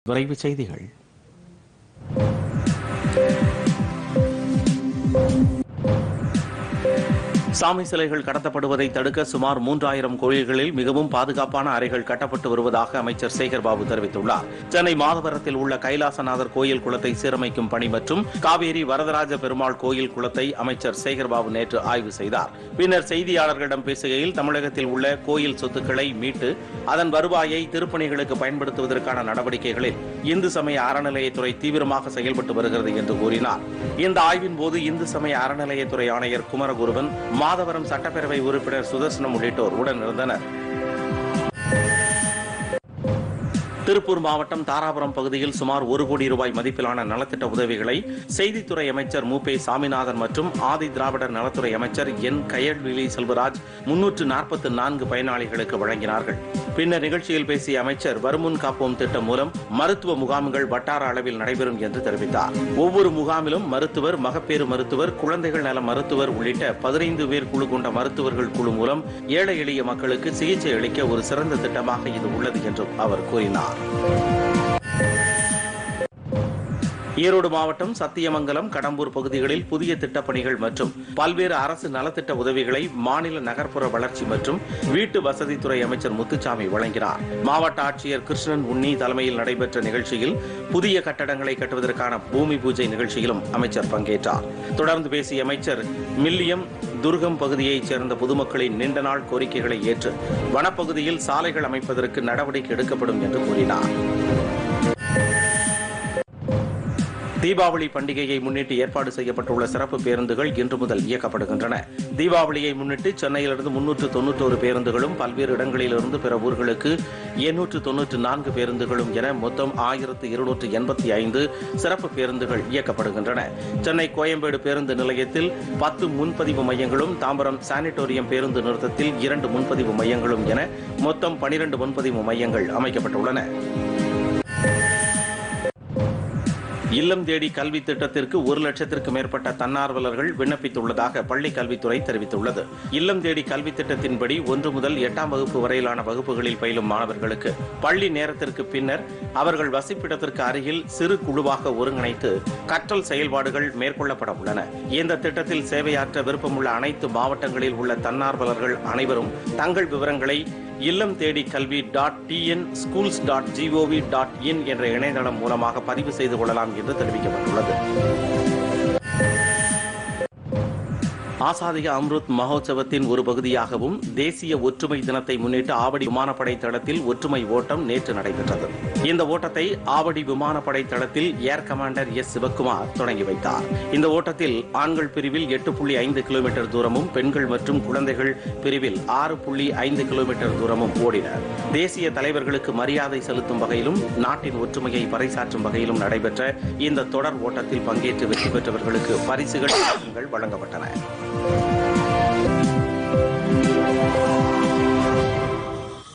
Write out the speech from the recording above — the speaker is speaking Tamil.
விரைவுச் செய்திகள் சாமி சிலைகள் கடத்தப்படுவதை தடுக்க சுமார் மூன்றாயிரம் கோயில்களில் மிகவும் பாதுகாப்பான அறைகள் கட்டப்பட்டு வருவதாக அமைச்சர் சேகர் பாபு தெரிவித்துள்ளார் சென்னை மாதவரத்தில் உள்ள கைலாசநாதர் கோயில் குளத்தை சீரமைக்கும் பணி மற்றும் காவேரி வரதராஜ பெருமாள் கோயில் குளத்தை அமைச்சர் சேகர் பாபு நேற்று ஆய்வு செய்தார் பின்னர் செய்தியாளர்களிடம் பேசுகையில் தமிழகத்தில் உள்ள கோயில் சொத்துக்களை மீட்டு அதன் வருவாயை திருப்பணிகளுக்கு பயன்படுத்துவதற்கான நடவடிக்கைகளில் இந்து சமய அறநிலையத்துறை தீவிரமாக செயல்பட்டு வருகிறது என்று கூறினார் இந்த ஆய்வின் போது இந்து சமய அறநிலையத்துறை ஆணையர் குமரகுருவன் மாதவரம் சட்டப்பேரவை உறுப்பினர் சுதர்சனம் உள்ளிட்டோர் உடன் இருந்தனர் திருப்பூர் மாவட்டம் தாராபுரம் பகுதியில் சுமார் ஒரு கோடி ரூபாய் மதிப்பிலான நலத்திட்ட உதவிகளை செய்தித்துறை அமைச்சர் மு பே சாமிநாதன் மற்றும் ஆதி திராவிடர் நலத்துறை அமைச்சர் என் கயல்விழி செல்வராஜ் முன்னூற்று நாற்பத்தி நான்கு பயனாளிகளுக்கு வழங்கினார்கள் பின்னர் நிகழ்ச்சியில் பேசிய அமைச்சர் வருமுன் காப்போம் திட்டம் மூலம் மருத்துவ முகாம்கள் வட்டார அளவில் நடைபெறும் என்று தெரிவித்தார் ஒவ்வொரு முகாமிலும் மருத்துவர் மகப்பேறு மருத்துவர் குழந்தைகள் நல மருத்துவர் உள்ளிட்ட பதினைந்து பேர் குழு கொண்ட மருத்துவர்கள் குழு மூலம் ஏழை எளிய மக்களுக்கு சிகிச்சை அளிக்க ஒரு சிறந்த திட்டமாக இது உள்ளது என்றும் அவர் கூறினார் ஈரோடு மாவட்டம் சத்தியமங்கலம் கடம்பூர் பகுதிகளில் புதிய திட்டப்பணிகள் மற்றும் பல்வேறு அரசு நலத்திட்ட உதவிகளை மாநில நகர்ப்புற வளர்ச்சி மற்றும் வீட்டு வசதித்துறை அமைச்சர் முத்துச்சாமி வழங்கினார் மாவட்ட ஆட்சியர் கிருஷ்ணன் உன்னி தலைமையில் நடைபெற்ற நிகழ்ச்சியில் புதிய கட்டடங்களை கட்டுவதற்கான பூமி பூஜை நிகழ்ச்சியிலும் அமைச்சர் பங்கேற்றார் தொடர்ந்து பேசிய அமைச்சர் மில்லியம் துர்கம் பகுதியைச் சேர்ந்த பொதுமக்களின் நீண்ட நாள் கோரிக்கைகளை ஏற்று வனப்பகுதியில் சாலைகள் அமைப்பதற்கு நடவடிக்கை எடுக்கப்படும் என்று கூறினார் தீபாவளி பண்டிகையை முன்னிட்டு ஏற்பாடு செய்யப்பட்டுள்ள சிறப்பு பேருந்துகள் இன்று முதல் இயக்கப்படுகின்றன தீபாவளியை முன்னிட்டு சென்னையிலிருந்து முன்னூற்று தொன்னூற்றோரு பேருந்துகளும் பல்வேறு இடங்களிலிருந்து பிற ஊர்களுக்கு எண்ணூற்று தொன்னூற்று நான்கு பேருந்துகளும் என மொத்தம் ஆயிரத்து இருநூற்று எண்பத்தி ஐந்து சிறப்பு பேருந்துகள் இயக்கப்படுகின்றன சென்னை கோயம்பேடு பேருந்து நிலையத்தில் பத்து முன்பதிவு மையங்களும் தாம்பரம் சானிட்டோரியம் பேருந்து நிறுத்தத்தில் இரண்டு முன்பதிவு மையங்களும் என மொத்தம் பனிரண்டு முன்பதிவு மையங்கள் அமைக்கப்பட்டுள்ளன இல்லம் தேடி கல்வி திட்டத்திற்கு ஒரு லட்சத்திற்கு மேற்பட்ட தன்னார்வலர்கள் விண்ணப்பித்துள்ளதாக பள்ளி கல்வித்துறை தெரிவித்துள்ளது இல்லம் தேடி கல்வி திட்டத்தின்படி ஒன்று முதல் எட்டாம் வகுப்பு வரையிலான வகுப்புகளில் பயிலும் மாணவர்களுக்கு பள்ளி நேரத்திற்கு பின்னர் அவர்கள் வசிப்பிடத்திற்கு அருகில் சிறு குழுவாக ஒருங்கிணைத்து கற்றல் செயல்பாடுகள் மேற்கொள்ளப்பட உள்ளன இந்த திட்டத்தில் சேவையாற்ற விருப்பமுள்ள அனைத்து மாவட்டங்களில் உள்ள தன்னார்வலர்கள் அனைவரும் தங்கள் விவரங்களை Illam Thedi Kalvi dot TN schools dot GOV dot in என்ற இணையதளம் மூலமாக பதிவு செய்து கொள்ளலாம் என்று தெரிவிக்கப்பட்டுள்ளது ஆசாதிக அம்ருத் மகோத்சவத்தின் ஒரு பகுதியாகவும் தேசிய ஒற்றுமை தினத்தை முன்னிட்டு ஆவடி விமானப்படை தளத்தில் ஒற்றுமை ஓட்டம் நேற்று நடைபெற்றது இந்த ஓட்டத்தை ஆவடி விமானப்படை தளத்தில் ஏர் கமாண்டர் எஸ் சிவக்குமார் தொடங்கி வைத்தார் இந்த ஓட்டத்தில் ஆண்கள் பிரிவில் எட்டு புள்ளி ஐந்து கிலோமீட்டர் தூரமும் பெண்கள் மற்றும் குழந்தைகள் பிரிவில் ஆறு புள்ளி ஐந்து கிலோமீட்டர் தூரமும் ஓடினர் தேசிய தலைவர்களுக்கு மரியாதை செலுத்தும் வகையிலும் நாட்டின் ஒற்றுமையை பறைசாற்றும் வகையிலும் நடைபெற்ற இந்த தொடர் ஓட்டத்தில் பங்கேற்று வெற்றி பெற்றவர்களுக்கு பரிசுகள் வழங்கப்பட்டன